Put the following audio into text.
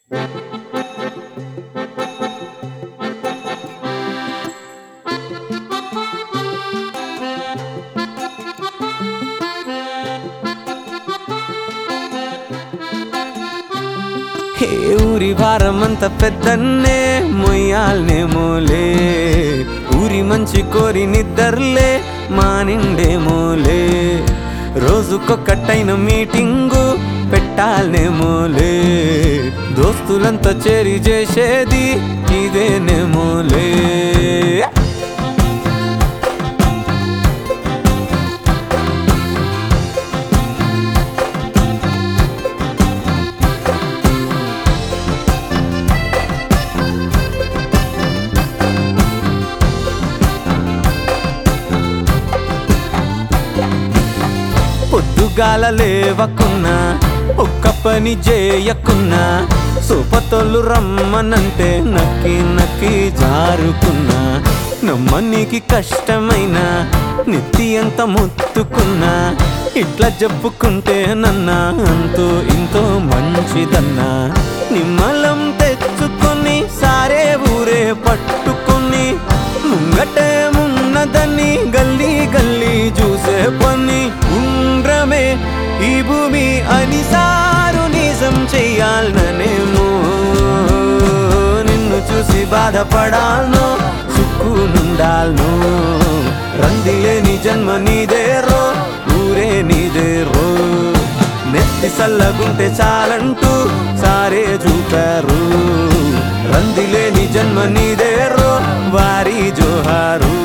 హే ఊరి భారమంత పెద్దన్నే మొయ్యాలనేమోలే ఊరి మంచి కోరి నిద్దర్లే మా నిండేమోలే రోజుకొక్కటైన మీటింగు పెట్టాలనేమోలే దోస్తులంతా చేరి చేసేది ఇదేనేమోలే పొద్దుగాల లేవకున్నా ఒక్క పని చేయకున్నా సూపతోళ్ళు రమ్మనంటే నక్కి నక్కి జారుకున్నా నమ్మనికి కష్టమైన నెత్తి అంత మొత్తుకున్నా ఇట్లా చెప్పుకుంటే నన్న అంతో ఇంతో మంచిదన్నా నిమ్మలం తెచ్చుకొని సారే ఊరే పట్టుకొని ముంగటే ఉన్నదని గల్లీ గల్లీ చూసే పని ఉండ్రమే ఈ భూమి అని సారు నిజం చెయ్యాలనేమో నిన్ను చూసి బాధపడాలను సుక్కునుండాలను రందిలేని జన్మ నీదేరో ఊరే నీదేరో నెత్తి సల్లగుంటే చాలంటూ సారే చూపారు రందిలేని జన్మ నీదేరో వారి జోహారు